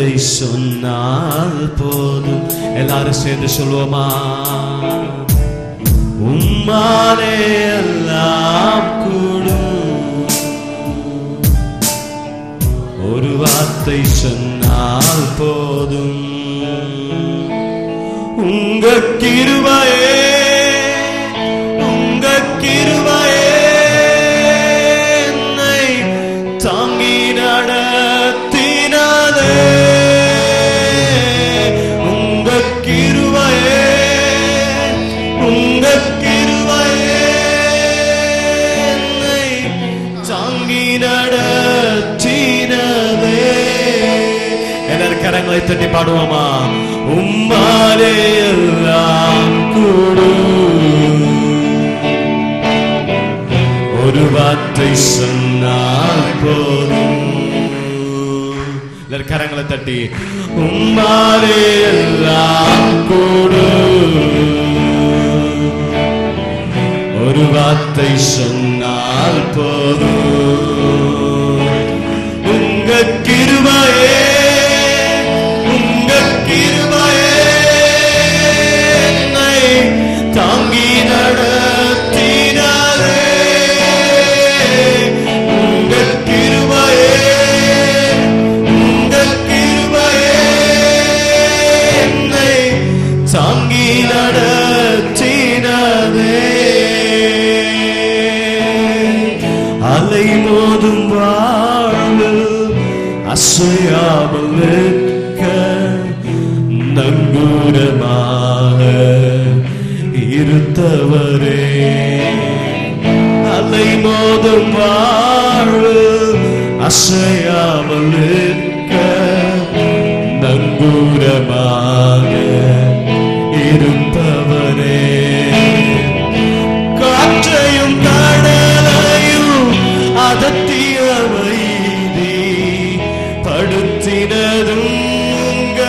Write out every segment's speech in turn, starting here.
வார்த்தை சொன்னால் போதும் எல்லாரும் சேர்ந்து சொல்லுவோமா உம்மாலே எல்லாம் கூடும் ஒரு வார்த்தை சொன்னால் போதும் உங்க கிருபையே உங்க கிருபையே என்னை தாங்கி நடத்தினதே உங்க கிருபையே உங்க கிருபையே என்னை தாங்கி நடத்தினதே எல்லாரும் கரங்களை தட்டி பாடுவோமா உம்மாலே எல்லாம் கூடும் ஒரு வார்த்தை சொன்னால் போதும் எல்லாரும் கரங்களை தட்டி உம்மாலே எல்லாம் கூடும் ஒரு வார்த்தை சொன்னால் போதும் உங்க கிருபையே உங்க கிருபையே என்னை தாங்கி நடத்தினதே உங்க கிருபையே உங்க கிருபையே என்னை தாங்கி நடத்தினதே அலை மோதும் வாழ்வு அசையாமல் நிற்க நங்கூரமாக இருத்தவரே அலை மோதும் வாழ்வு அசையாமல் நிற்க நங்கூரமாக இருப்பவரே காற்றையும் கடலையும் அதத்திய வைதி படுத்தினதும் உங்க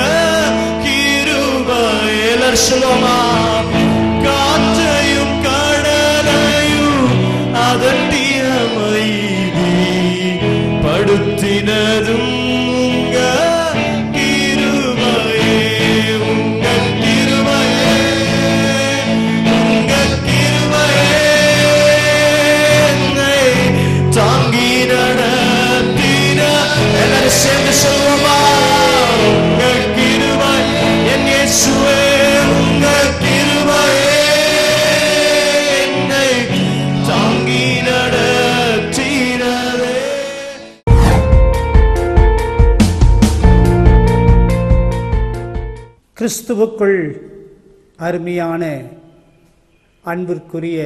கிருபையலர் சொல்லுமா காற்றையும் கடலையும் அதட்டிய வைதி படுத்தினதும் உங்க கிருபையே உங்க கிருபையே உங்க கிருபையே என்னை தாங்கி நடத்தின எல்லாரும் சேர்ந்து சொல்லுவோமா உங்க கிருபை என் இயேசுவே உங்க கிருபையே என்னை தாங்கி நடத்தினதே கிறிஸ்துவுக்குள் அருமையான அன்பிற்குரிய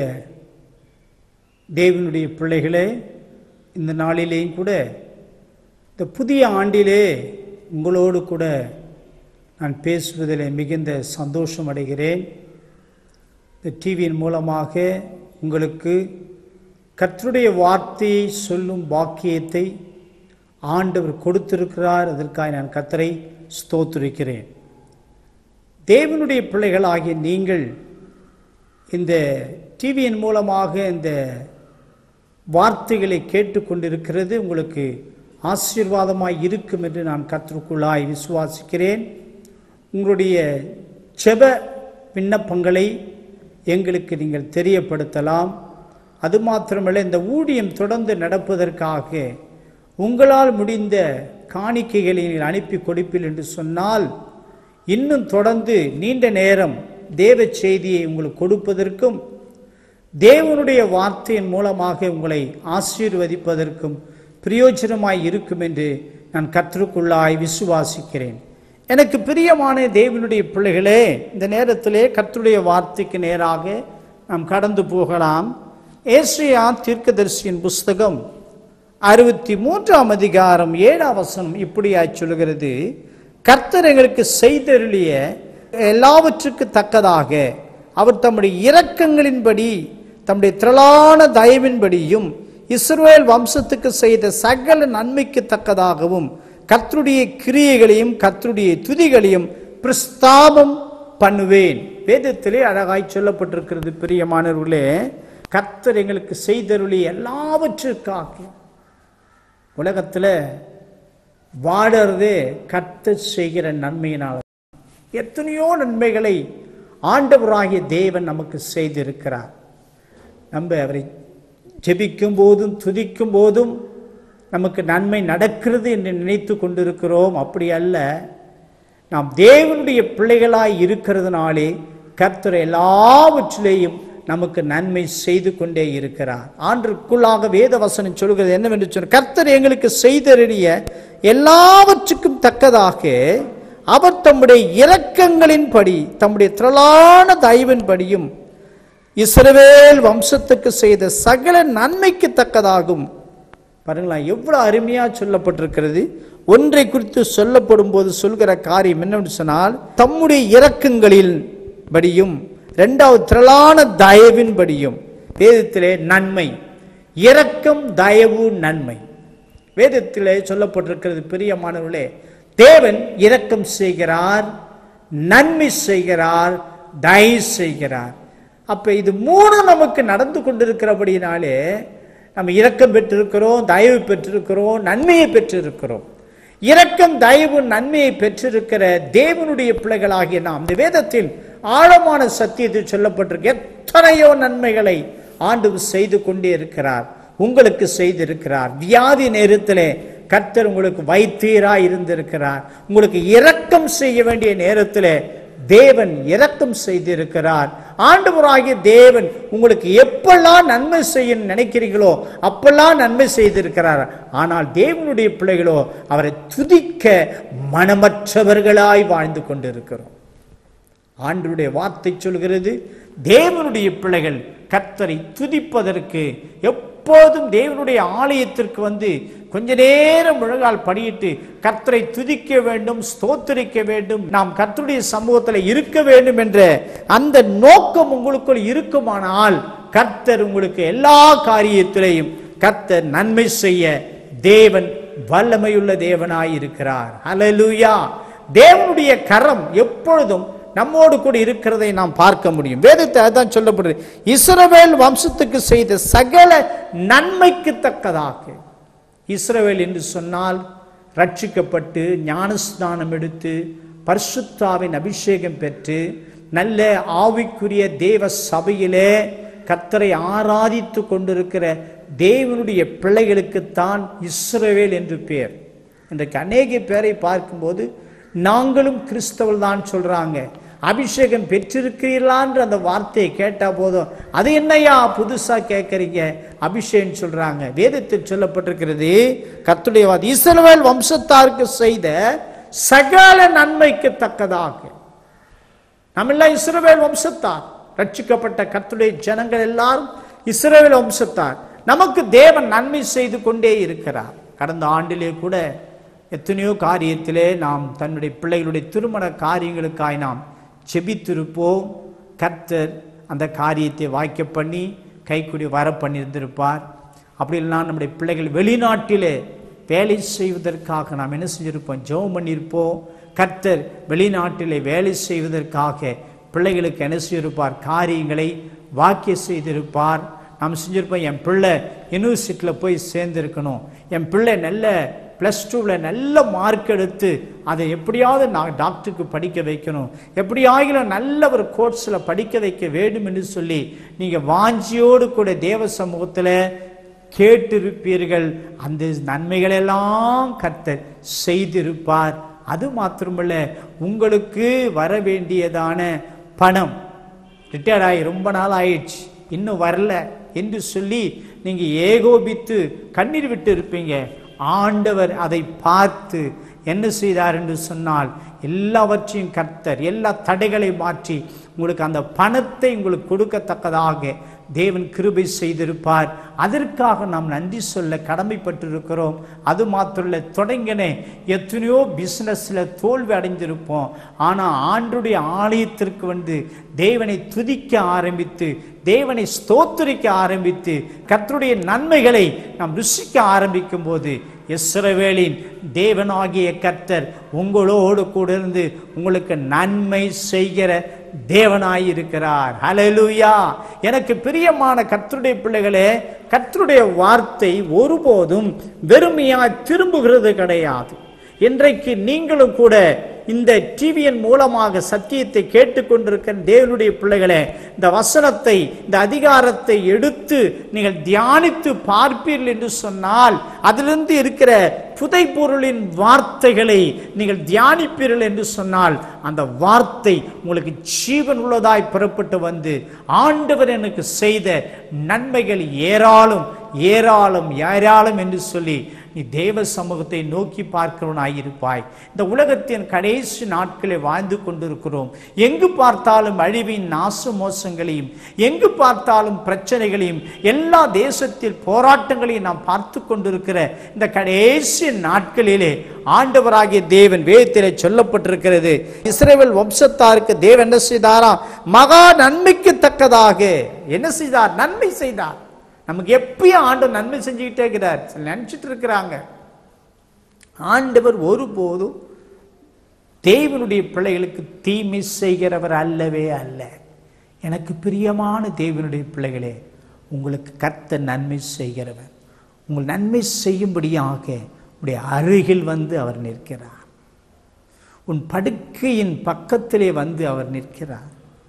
தேவனுடைய பிள்ளைகளே இந்த நாளிலேயும் கூட இந்த புதிய ஆண்டிலே உங்களோடு கூட நான் பேசுவதில் மிகுந்த சந்தோஷம் அடைகிறேன் இந்த டிவியின் மூலமாக உங்களுக்கு கர்த்தருடைய வார்த்தையை சொல்லும் பாக்கியத்தை ஆண்டவர் கொடுத்திருக்கிறார் அதற்காக நான் கர்த்தரை ஸ்தோத்திரிக்கிறேன் தேவனுடைய பிள்ளைகள் ஆகிய நீங்கள் இந்த டிவியின் மூலமாக இந்த வார்த்தைகளை கேட்டுக்கொண்டிருக்கிறது உங்களுக்கு ஆசீர்வாதமாய் இருக்கும் என்று நான் கற்றுக்குள்ளாய் விசுவாசிக்கிறேன் உங்களுடைய செப விண்ணப்பங்களை எங்களுக்கு நீங்கள் தெரியப்படுத்தலாம் அது மாத்திரமல்ல இந்த ஊழியம் தொடர்ந்து நடப்பதற்காக உங்களால் முடிந்த காணிக்கைகளை நீங்கள் அனுப்பி கொடுப்பீர்கள் என்று சொன்னால் இன்னும் தொடர்ந்து நீண்ட நேரம் தேவ செய்தியை உங்களுக்கு கொடுப்பதற்கும் தேவனுடைய வார்த்தையின் மூலமாக உங்களை ஆசீர்வதிப்பதற்கும் பிரயோஜனமாய் இருக்கும் என்று நான் கற்றுக்குள்ளாய் விசுவாசிக்கிறேன் எனக்கு பிரியமான தேவனுடைய பிள்ளைகளே இந்த நேரத்திலே கர்த்தருடைய வார்த்தைக்கு நேராக நாம் கடந்து போகலாம் ஏசியா தீர்க்கதரிசியின் புஸ்தகம் அறுபத்தி மூன்றாம் அதிகாரம் ஏழாம் வசனம் இப்படியாய் சொல்கிறது கர்த்தர் எங்களுக்கு செய்தருளிய எல்லாவற்றுக்கு தக்கதாக அவர் தம்முடைய இரக்கங்களின்படி தம்முடைய திரளான தயவின்படியும் இஸ்ரவேல் வம்சத்துக்கு செய்த சகல நன்மைக்கு தக்கதாகவும் கர்த்தருடைய கிரியைகளையும் கர்த்தருடைய துதிகளையும் பிரஸ்தாபம் பண்ணுவேன் வேதத்திலே அழகாய் சொல்லப்பட்டிருக்கிறது பிரியமானவர்களே கர்த்தர் எங்களுக்கு செய்தருளிய எல்லாவற்றிற்காக உலகத்தில் வாடுறதே கர்த்தர் செய்கிற நன்மையினால் எத்தனையோ நன்மைகளை ஆண்டவராகிய தேவன் நமக்கு செய்திருக்கிறார் நம்ம அவரை ஜெபிக்கும் போதும் துதிக்கும் போதும் நமக்கு நன்மை நடக்கிறது என்று நினைத்து கொண்டிருக்கிறோம் அப்படி அல்ல நாம் தேவனுடைய பிள்ளைகளாய் இருக்கிறதுனாலே கர்த்தர் எல்லாவற்றிலேயும் நமக்கு நன்மை செய்து கொண்டே இருக்கிறார் ஆண்டுக்குள்ளாக வேத வசனம் சொல்கிறது என்னவென்று சொன்ன கர்த்தர் எங்களுக்கு செய்தறிய எல்லாவற்றுக்கும் தக்கதாக அவர் தம்முடைய இரக்கங்களின்படி தம்முடைய திரளான தயவின்படியும் இஸ்ரவேல் வம்சத்துக்கு செய்த சகல நன்மைக்கு தக்கதாகும் பாருங்களா எவ்வளவு அருமையா சொல்லப்பட்டிருக்கிறது ஒன்றை குறித்து சொல்லப்படும் போது சொல்கிற காரியம் என்னவென்று சொன்னால் தம்முடைய இரக்கங்களில் படியும் இரண்டாவது திரளான தயவின்படியும் வேதத்திலே நன்மை இரக்கம் தயவு நன்மை வேதத்திலே சொல்லப்பட்டிருக்கிறது பிரியமானவர்களே தேவன் இரக்கம் செய்கிறார் நன்மை செய்கிறார் தயவு செய்கிறார் அப்ப இது மூணு நமக்கு நடந்து கொண்டிருக்கிறபடினாலே நம்ம இரக்கம் பெற்றிருக்கிறோம் தயவு பெற்றிருக்கிறோம் நன்மையை பெற்றிருக்கிறோம் இரக்கம் தயவு நன்மையை பெற்றிருக்கிற தேவனுடைய பிள்ளைகளாகிய நாம் இந்த வேதத்தில் ஆழமான சத்தியத்தில் சொல்லப்பட்டிருக்கு எத்தனையோ நன்மைகளை ஆண்டவர் செய்து கொண்டே இருக்கிறார் உங்களுக்கு செய்திருக்கிறார் வியாதி நேரத்திலே கர்த்தர் உங்களுக்கு வைத்தீரா இருந்திருக்கிறார் உங்களுக்கு இரக்கம் செய்ய வேண்டிய நேரத்திலே தேவன் இரக்கம் செய்திருக்கிறார் ஆண்டவராகிய தேவன் உங்களுக்கு எப்பெல்லாம் நன்மை செய்ய நினைக்கிறீங்களோ அப்பெல்லாம் நன்மை செய்திருக்கிறார் ஆனால் தேவனுடைய பிள்ளைகளோ அவரை துதிக்க மனமற்றவர்களாய் வாழ்ந்து கொண்டிருக்கிறோம் ஆண்டுடைய வார்த்தை சொல்கிறது தேவனுடைய பிள்ளைகள் கர்த்தரை துதிப்பதற்கு எப்போதும் தேவனுடைய ஆலயத்திற்கு வந்து கொஞ்ச நேரம் முழங்கால் படியிட்டு கர்த்தரை துதிக்க வேண்டும் ஸ்தோத்தரிக்க வேண்டும் நாம் கர்த்தருடைய சமூகத்தில் இருக்க வேண்டும் என்ற அந்த நோக்கம் உங்களுக்குள் இருக்குமானால் கர்த்தர் உங்களுக்கு எல்லா காரியத்திலையும் கர்த்தர் நன்மை செய்ய தேவன் வல்லமையுள்ள தேவனாய் இருக்கிறார் ஹalleluya தேவனுடைய கரம் எப்பொழுதும் நம்மோடு கூட இருக்கிறதை நாம் பார்க்க முடியும் வேதத்தை அதுதான் சொல்லப்படுது இஸ்ரவேல் வம்சத்துக்கு செய்த சகல நன்மைக்கு தக்கதாக இஸ்ரவேல் என்று சொன்னால் ரட்சிக்கப்பட்டு ஞானஸ்நானம் எடுத்து பரிசுத்தாவின் அபிஷேகம் பெற்று நல்ல ஆவிக்குரிய தேவ சபையிலே கர்த்தரை ஆராதித்து கொண்டிருக்கிற தேவனுடைய பிள்ளைகளுக்குத்தான் இஸ்ரவேல் என்று பேர் இன்றைக்கு அநேக பேரை பார்க்கும்போது நாங்களும் கிறிஸ்தவர்கள் தான் சொல்றாங்க அபிஷேகம் பெற்றிருக்கிறீர்களான்ற அந்த வார்த்தையை கேட்டா போதும் அது என்னையா புதுசா கேட்கறீங்க அபிஷேகம் சொல்றாங்க வேதத்தில் சொல்லப்பட்டிருக்கிறது கர்த்தருடைய வார்த்தை இஸ்ரவேல் வம்சத்தாருக்கு செய்த சகல நன்மைக்கு தக்கதாக நம்ம எல்லாம் இஸ்ரவேல் வம்சத்தார் ரட்சிக்கப்பட்ட கர்த்தருடைய ஜனங்கள் எல்லாரும் இஸ்ரவேல் வம்சத்தார் நமக்கு தேவன் நன்மை செய்து கொண்டே இருக்கிறார் கடந்த ஆண்டிலே கூட எத்தனையோ காரியத்திலே நாம் தன்னுடைய பிள்ளைகளுடைய திருமண காரியங்களுக்காய் நாம் செபித்திருப்போம் கர்த்தர் அந்த காரியத்தை வாய்க்க பண்ணி கைக்குடி வர பண்ணியிருந்திருப்பார் அப்படி இல்லைனா நம்முடைய பிள்ளைகள் வெளிநாட்டிலே வேலை செய்வதற்காக நாம் என்ன செஞ்சிருப்போம் ஜெபம் பண்ணியிருப்போம் கர்த்தர் வெளிநாட்டிலே வேலை செய்வதற்காக பிள்ளைகளுக்கு என்ன செய்திருப்பார் காரியங்களை வாக்கிய செய்திருப்பார் நாம் செஞ்சிருப்போம் என் பிள்ளை யூனிவர்சிட்டியில் போய் சேர்ந்திருக்கணும் என் பிள்ளை நல்ல ப்ளஸ் டூவில் நல்ல மார்க் எடுத்து அதை எப்படியாவது நான் டாக்டருக்கு படிக்க வைக்கணும் எப்படியாகிலும் நல்ல ஒரு கோர்ஸில் படிக்க வைக்க வேண்டும் என்று சொல்லி நீங்கள் வாஞ்சியோடு கூட தேவ சமூகத்தில் கேட்டிருப்பீர்கள் அந்த நன்மைகளெல்லாம் கர்த்தர் செய்திருப்பார் அது மாத்திரமல்ல உங்களுக்கு வர வேண்டியதான பணம் ரிட்டையர்ட் ஆகி ரொம்ப நாள் ஆயிடுச்சு இன்னும் வரல என்று சொல்லி நீங்க ஏகோபித்து கண்ணீர் விட்டு இருப்பீங்க ஆண்டவர் அதை பார்த்து என்ன செய்தார் என்று சொன்னால் எல்லாவற்றையும் கர்த்தர் எல்லா தடைகளை மாற்றி உங்களுக்கு அந்த பணத்தை உங்களுக்கு கொடுக்கத்தக்கதாக தேவன் கிருபை செய்திருப்பார் அதற்காக நாம் நன்றி சொல்ல கடமைப்பட்டிருக்கிறோம் அது மாத்திரல்ல தொடங்கின எத்தனையோ பிஸ்னஸில் தோல்வி அடைந்திருப்போம் ஆனால் ஆண்டுடைய ஆலயத்திற்கு வந்து தேவனை துதிக்க ஆரம்பித்து தேவனை ஸ்தோத்திரிக்க ஆரம்பித்து கர்த்தருடைய நன்மைகளை நாம் ருசிக்க ஆரம்பிக்கும் போது இஸ்ரவேலின் தேவனாகிய கர்த்தர் உங்களோடு கூட இருந்து உங்களுக்கு நன்மை செய்கிற தேவனாய் இருக்கிறார் ஹalleluya எனக்கு பிரியமான கர்த்தருடைய பிள்ளைகளே கர்த்தருடைய வார்த்தை ஒருபோதும் வெறுமையாய் திரும்புகிறது கிடையாது இன்றைக்கு நீங்களும் கூட இந்த டிவியின் மூலமாக சத்தியத்தை கேட்டுக்கொண்டிருக்கிற தேவனுடைய பிள்ளைகளே இந்த வசனத்தை இந்த அதிகாரத்தை எடுத்து நீங்கள் தியானித்து பார்ப்பீர்கள் என்று சொன்னால் அதிலிருந்து இருக்கிற புதை பொருளின் வார்த்தைகளை நீங்கள் தியானிப்பீர்கள் என்று சொன்னால் அந்த வார்த்தை உங்களுக்கு ஜீவன் உள்ளதாய் புறப்பட்டு வந்து ஆண்டவர் எனக்கு செய்த நன்மைகள் ஏராளம் ஏராளம் ஏராளம் என்று சொல்லி நீ தேவ சமூகத்தை நோக்கி பார்க்கிறவனாயிருப்பாய் இந்த உலகத்தின் கடைசி நாட்களை வாழ்ந்து கொண்டிருக்கிறோம் எங்கு பார்த்தாலும் அழிவின் நாச மோசங்களையும் எங்கு பார்த்தாலும் பிரச்சனைகளையும் எல்லா தேசத்தில் போராட்டங்களையும் நாம் பார்த்து கொண்டிருக்கிற இந்த கடைசி நாட்களிலே ஆண்டவராகிய தேவன் வேதத்திலே சொல்லப்பட்டிருக்கிறது இஸ்ரேல் வம்சத்தாருக்கு தேவன் என்ன செய்தாராம் மகா நன்மைக்கு தக்கதாக என்ன செய்தார் நன்மை செய்தார் நமக்கு எப்பயும் ஆண்டு நன்மை செஞ்சுக்கிட்டே இருக்கிறார் சிலர் நினைச்சிட்டு இருக்கிறாங்க ஆண்டவர் ஒருபோதும் தேவனுடைய பிள்ளைகளுக்கு தீமை செய்கிறவர் அல்லவே அல்ல எனக்கு பிரியமான தேவனுடைய பிள்ளைகளே உங்களுக்கு கர்த்த நன்மை செய்கிறவர் உங்கள் நன்மை செய்யும்படியாக உடைய அருகில் வந்து அவர் நிற்கிறார் உன் படுக்கையின் பக்கத்திலே வந்து அவர் நிற்கிறார்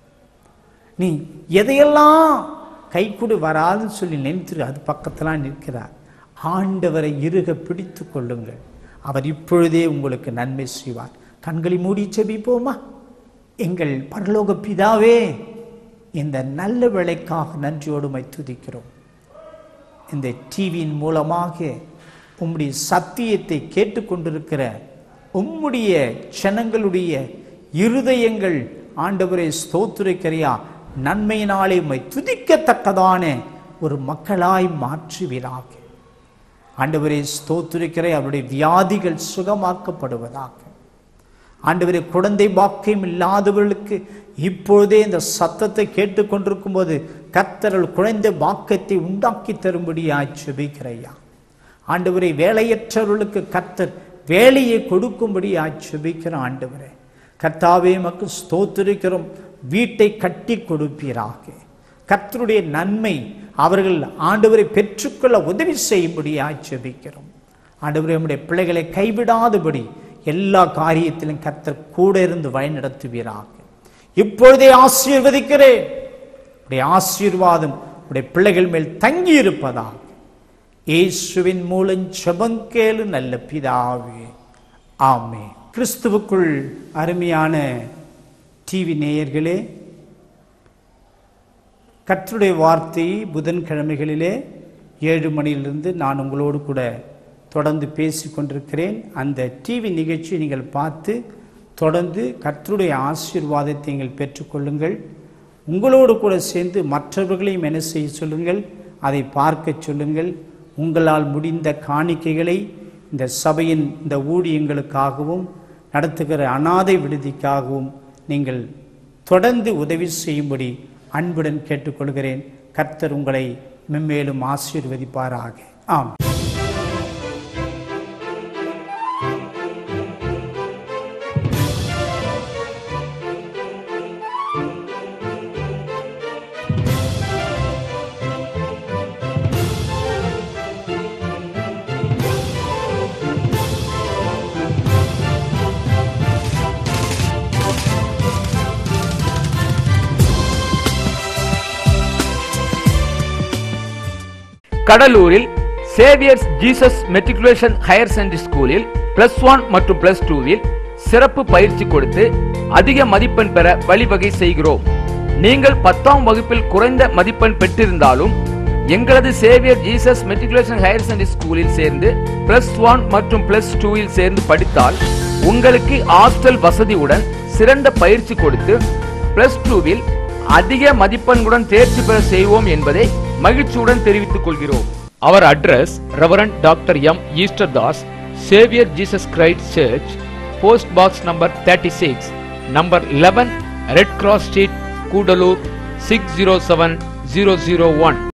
நீ எதையெல்லாம் கைக்குடு வராதுன்னு சொல்லி நினைத்து அது பக்கத்தெல்லாம் நிற்கிறார் ஆண்டவரை இறுக பிடித்து கொள்ளுங்கள் அவர் இப்பொழுதே உங்களுக்கு நன்மை செய்வார் கண்களை மூடி செபிப்போமா எங்கள் பரலோக பிதாவே இந்த நல்ல வேலைக்காக நன்றியோடு மை துதிக்கிறோம் இந்த டிவியின் மூலமாக உம்முடைய சத்தியத்தை கேட்டுக்கொண்டிருக்கிற உம்முடைய ஜனங்களுடைய இருதயங்கள் ஆண்டவரை ஸ்தோத்திரிக்கிறியா நன்மையினாலே உம்மை துதிக்கத்தக்கதான ஒரு மக்களாய் மாற்றுவீராக ஆண்டவரை ஸ்தோத்திரிக்கிற அவருடைய வியாதிகள் சுகமாக்கப்படுவதாக ஆண்டவரே குழந்தை பாக்கியம் இல்லாதவர்களுக்கு இப்பொழுதே இந்த சத்தத்தை கேட்டுக்கொண்டிருக்கும் போது கத்தர்கள் குழந்தை பாக்கியத்தை உண்டாக்கி தரும்படியாய் செபிக்கிறையா ஆண்டவரை வேலையற்றவர்களுக்கு கத்தர் வேலையை கொடுக்கும்படியாய் செபிக்கிற ஆண்டவரே கர்த்தாவே மக்கு ஸ்தோத்திரிக்கிறோம் வீட்டை கட்டி கொடுப்பீராக கர்த்தருடைய நன்மை அவர்கள் ஆண்டவரை பெற்றுக்கொள்ள உதவி செய்யும்படியாய் செபிக்கிறோம் ஆண்டவரே நம்முடைய பிள்ளைகளை கைவிடாதபடி எல்லா காரியத்திலும் கர்த்தர் கூட இருந்து வழிநடத்துவீராக இப்பொழுதே ஆசீர்வதிக்கிறேன் உடைய ஆசீர்வாதம் உடைய பிள்ளைகள் மேல் தங்கி இருப்பதாக இயேசுவின் மூலம் செபங்கேளு நல்ல பிதாவே ஆமே கிறிஸ்துவுக்குள் அருமையான டிவி நேயர்களே கர்த்தருடைய வார்த்தை புதன்கிழமைகளிலே ஏழு மணியிலிருந்து நான் உங்களோடு கூட தொடர்ந்து பேசி கொண்டிருக்கிறேன் அந்த டிவி நிகழ்ச்சியை நீங்கள் பார்த்து தொடர்ந்து கர்த்தருடைய ஆசீர்வாதத்தை நீங்கள் பெற்றுக்கொள்ளுங்கள் உங்களோடு கூட சேர்ந்து மற்றவர்களையும் என்ன செய்ய சொல்லுங்கள் அதை பார்க்க சொல்லுங்கள் உங்களால் முடிந்த காணிக்கைகளை இந்த சபையின் இந்த ஊழியங்களுக்காகவும் நடத்துகிற அனாதை விடுதிக்காகவும் நீங்கள் தொடர்ந்து உதவி செய்யும்படி அன்புடன் கேட்டுக்கொள்கிறேன் கர்த்தர் உங்களை மென்மேலும் ஆசீர்வதிப்பாராக ஆம் கடலூரில் Xaviers Jesus matriculation higher secondary ஸ்கூலில் பிளஸ் ஒன் மற்றும் பிளஸ் டூவில் சிறப்பு பயிற்சி கொடுத்து அதிக மதிப்பெண் பெற வழிவகை செய்கிறோம் நீங்கள் பத்தாம் வகுப்பில் குறைந்த மதிப்பெண் பெற்றிருந்தாலும் எங்களது Xavier Jesus matriculation higher secondary ஸ்கூலில் சேர்ந்து பிளஸ் ஒன் மற்றும் பிளஸ் டூவில் சேர்ந்து படித்தால் உங்களுக்கு ஹாஸ்டல் வசதியுடன் சிறந்த பயிற்சி கொடுத்து பிளஸ் டூவில் அதிக மதிப்பெண்களுடன் தேர்ச்சி பெற செய்வோம் என்பதை மகிழ்ச்சியுடன் தெரிவித்துக் கொள்கிறோம் அவர் address reverend doctor M Easter Das Xavier Jesus Christ church post box number thirty six number eleven red cross street Cuddalore six zero seven zero zero one